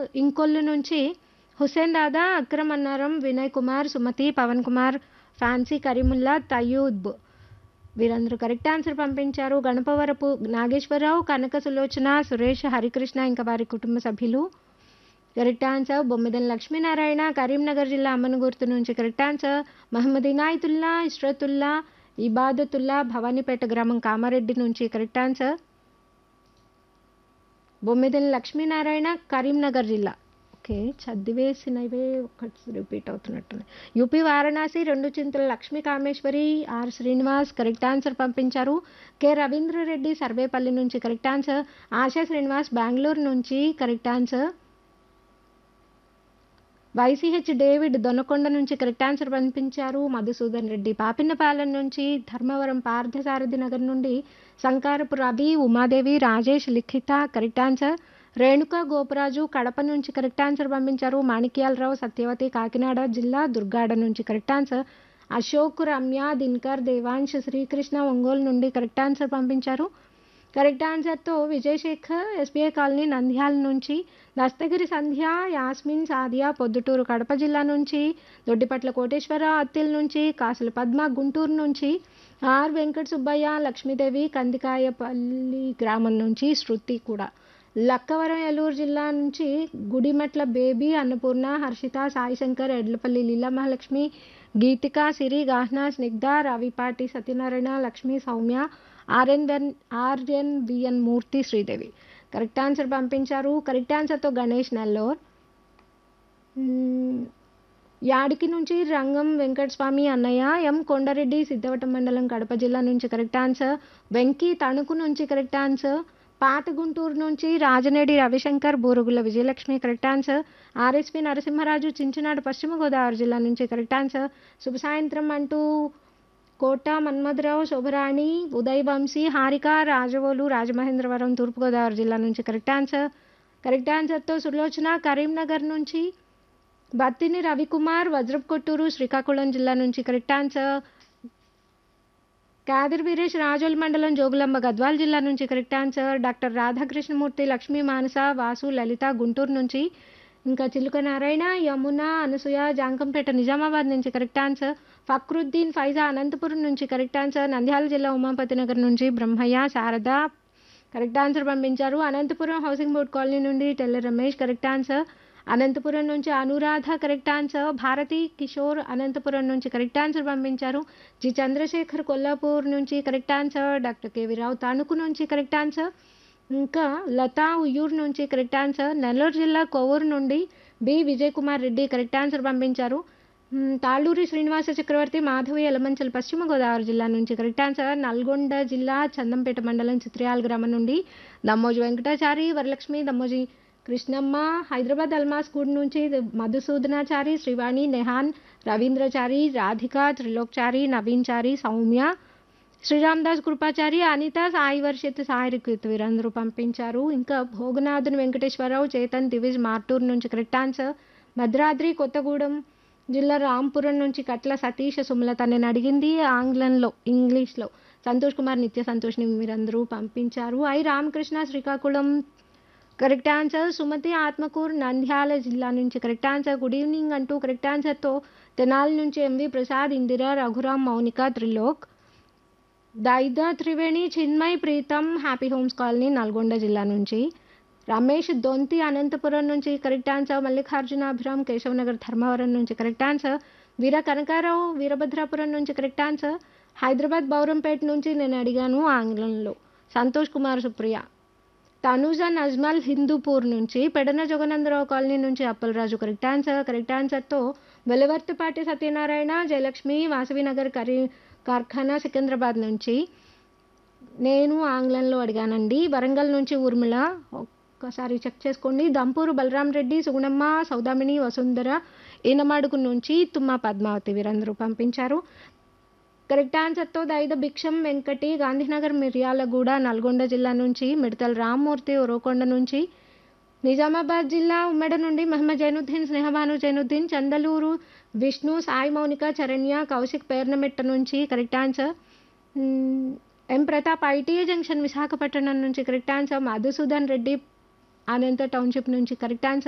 ఇంకొల్లు నుంచి హుసేన్ దాదా అక్రమ్ అన్నారం వినయ్ కుమార్ సుమతి పవన్ కుమార్ ఫ్యాన్సీ కరీముల్లా తయూబ్ వీరందరూ correct answer పంపించారు గణపవరపు నాగేశ్వరరావు కనక సులోచన సురేష్ హరికృష్ణ ఇంకా వారి కుటుంబ సభ్యులు కరెక్ట్ ఆన్సర్ బొమ్మిదన్ లక్ష్మీనారాయణ కరీంనగర్ జిల్లా అమ్మనగుర్తు నుంచి కరెక్ట్ ఆన్సర్ మహమ్మద్ ఇనాయతుల్లా ఇష్రతుల్లా ఇబాదతుల్లా భవానీపేట గ్రామం కామారెడ్డి నుంచి కరెక్ట్ ఆన్సర్ బొమ్మిదన్ లక్ష్మీనారాయణ కరీంనగర్ జిల్లా ఓకే చదివేసినవే ఒకటి రిపీట్ అవుతున్నట్టున్నాయి యూపీ వారణాసి రెండు Chintala Lakshmi Kameswari R Srinivas correct answer పంపించారు కె రవీంద్రరెడ్డి సర్వేపల్లి నుంచి కరెక్ట్ ఆన్సర్ ఆశా శ్రీనివాస్ బెంగళూరు నుంచి correct answer YCH David Donakonda నుంచి కరెక్ట్ ఆన్సర్ పంపించారు మధుసూదన్ రెడ్డి పాపిన్నపాలెం నుంచి ధర్మవరం పార్థసారథి నగర్ నుండి సంకారపు రవి ఉమాదేవి రాజేష్ లిఖిత కరెక్ట్ ఆన్సర్ రేణుక గోపరాజు కడప నుంచి కరెక్ట్ ఆన్సర్ పంపించారు మాణిక్యాలరావు సత్యవతి కాకినాడ జిల్లా దుర్గాడ నుంచి కరెక్ట్ ఆన్సర్ అశోక్ రమ్య దినకర్ దేవాంశ్ శ్రీకృష్ణ ఒంగోలు నుండి కరెక్ట్ ఆన్సర్ పంపించారు కరెక్ట్ ఆన్సర్తో విజయశేఖర్ ఎస్బీఐ కాలనీ నంద్యాల నుంచి దస్తగిరి సంధ్య యాస్మిన్ సాదియా పొద్దుటూరు కడప జిల్లా నుంచి దొడ్డిపట్ల కోటేశ్వర అత్తిల్ నుంచి కాసుల పద్మ గుంటూరు నుంచి ఆర్ వెంకట సుబ్బయ్య లక్ష్మీదేవి కందికాయపల్లి గ్రామం నుంచి శృతి కూడా లక్కవరం ఏలూరు జిల్లా నుంచి గుడిమెట్ల బేబీ అన్నపూర్ణ హర్షిత సాయిశంకర్ ఎడ్లపల్లి లీలా మహాలక్ష్మి గీతిక సిరి గాహ్నా స్నిగ్ధ రవిపాటి సత్యనారాయణ లక్ష్మి సౌమ్య ఆర్ఎన్వెన్ RN VN Murthy Sridevi correct answer పంపించారు కరెక్ట్ ఆన్సర్తో గణేష్ నెల్లూర్ యాడికి నుంచి రంగం వెంకటస్వామి అన్నయ్య ఎం కొండారెడ్డి సిద్ధవటం మండలం కడప జిల్లా నుంచి కరెక్ట్ ఆన్సర్ వెంకీ తణుకు నుంచి కరెక్ట్ ఆన్సర్ పాత గుంటూరు నుంచి Rajanedi Ravishankar Burugula Vijayalakshmi correct answer RSP Narasimharaju Chinchinadu పశ్చిమ గోదావరి జిల్లా నుంచి కరెక్ట్ ఆన్సర్ శుభ సాయంత్రం అంటూ కోట మన్మధరావు శోభరాణి ఉదయ్ వంశీ హారిక రాజవోలు రాజమహేంద్రవరం తూర్పుగోదావరి జిల్లా నుంచి కరెక్ట్ ఆన్సర్ కరెక్ట్ ఆన్సర్తో సులోచన కరీంనగర్ నుంచి బత్తిని రవికుమార్ వజ్రప్ కొట్టూరు శ్రీకాకుళం జిల్లా నుంచి కరెక్ట్ ఆన్సర్ కాదిర్ వీరేష్ రాజోల్ మండలం జోగులాంబ గద్వాల్ జిల్లా నుంచి correct answer doctor Radhakrishnamurthy Lakshmi Manasa Vasu Lalitha Guntur నుంచి ఇంకా చిలుక నారాయణ యమున అనసూయ జాంకంపేట నిజామాబాద్ నుంచి కరెక్ట్ ఆన్సర్ ఫక్రుద్దీన్ ఫైజా అనంతపురం నుంచి కరెక్ట్ ఆన్సర్ నంద్యాల జిల్లా ఉమాపతి నగర్ నుంచి బ్రహ్మయ్య శారద కరెక్ట్ ఆన్సర్ పంపించారు అనంతపురం హౌసింగ్ బోర్డ్ కాలనీ నుండి టెల్ల రమేష్ కరెక్ట్ ఆన్సర్ అనంతపురం నుంచి అనురాధ కరెక్ట్ ఆన్సర్ భారతి కిషోర్ అనంతపురం నుంచి కరెక్ట్ ఆన్సర్ పంపించారు జి చంద్రశేఖర్ కొల్లాపూర్ నుంచి correct answer doctor KV Rao Tanuku నుంచి కరెక్ట్ ఆన్సర్ ఇంకా లతా ఉయ్యూరు నుంచి కరెక్ట్ ఆన్సర్ నెల్లూరు జిల్లా కొవ్వూరు నుండి B Vijay Kumar Reddy correct answer పంపించారు తాళ్ళూరి శ్రీనివాస చక్రవర్తి మాధవి ఎలమంచల్ పశ్చిమ గోదావరి జిల్లా నుంచి కరెక్ట్ ఆన్సర్ నల్గొండ జిల్లా చందంపేట మండలం చిత్రయాల గ్రామం నుండి దమ్మోజి వెంకటాచారి వరలక్ష్మి దమ్మోజి కృష్ణమ్మ హైదరాబాద్ అల్మాస్ గూడ్ నుంచి మధుసూదనాచారి శ్రీవాణి నెహాన్ రవీంద్రచారి రాధిక త్రిలోక్చారి నవీన్చారి సౌమ్య శ్రీరామ్దాస్ కృపాచారి అనిత సాయి వర్షిత్ సాయి రిక్విత్ వీరందరూ పంపించారు ఇంకా భోగనాథన్ వెంకటేశ్వరరావు చేతన్ దివిజ్ మార్టూర్ నుంచి కరెక్ట్ ఆన్సర్ భద్రాద్రి కొత్తగూడెం జిల్లా రాంపురం నుంచి కట్ల సతీష్ సుమలత నేను అడిగింది ఆంగ్లంలో ఇంగ్లీష్లో సంతోష్ కుమార్ నిత్య సంతోష్ని మీరందరూ పంపించారు I Ramakrishna Srikakulam correct answer Sumathi Atmakur Nandyal జిల్లా నుంచి కరెక్ట్ ఆన్సర్ గుడ్ ఈవినింగ్ అంటూ కరెక్ట్ ఆన్సర్తో తెనాలి నుంచి MV Prasad Indira Raghuram Mounika Trilok Daida Triveni Chinmay Preetham happy homes colony Nalgonda జిల్లా నుంచి రమేష్ దొంతి అనంతపురం నుంచి కరెక్ట్ ఆన్సర్ మల్లికార్జున అభిరామ్ కేశవనగర్ ధర్మవరం నుంచి కరెక్ట్ ఆన్సర్ వీర కనకారావు వీరభద్రాపురం నుంచి కరెక్ట్ ఆన్సర్ హైదరాబాద్ బౌరంపేట నుంచి నేను అడిగాను ఆంగ్లంలో సంతోష్ కుమార్ సుప్రియ తనూజ నజ్మల్ హిందూపూర్ నుంచి పెడన జగనందరావు కాలనీ నుంచి అప్పలరాజు కరెక్ట్ ఆన్సర్ కరెక్ట్ ఆన్సర్తో వెలవర్తిపాటి సత్యనారాయణ జయలక్ష్మి వాసవినగర్ కరీ కార్ఖానా సికింద్రాబాద్ నుంచి నేను ఆంగ్లంలో అడిగానండి వరంగల్ నుంచి ఊర్మిళ ఒక్కసారి చెక్ చేసుకోండి దంపూరు బలరాం రెడ్డి సుగుణమ్మ సౌదామిని వసుంధర ఈనమాడుగు నుంచి తుమ్మ పద్మావతి వీరందరూ పంపించారు కరెక్ట్ ఆన్సర్తో దైద భిక్షం వెంకటి గాంధీనగర్ మిర్యాలగూడ నల్గొండ జిల్లా నుంచి మిడతల రామ్మూర్తి ఉరవకొండ నుంచి నిజామాబాద్ జిల్లా ఉమ్మడి నుండి మహమ్మద్ జైనుద్దీన్ స్నేహబాను జైనుద్దీన్ చందలూరు విష్ణు సాయి మౌనిక చరణ్య కౌశిక్ పేర్నమెట్ట నుంచి correct answer M Pratap ITI junction Visakhapatnam నుంచి correct answer Madhusudan Reddy Anantha township నుంచి కరెక్ట్ ఆన్సర్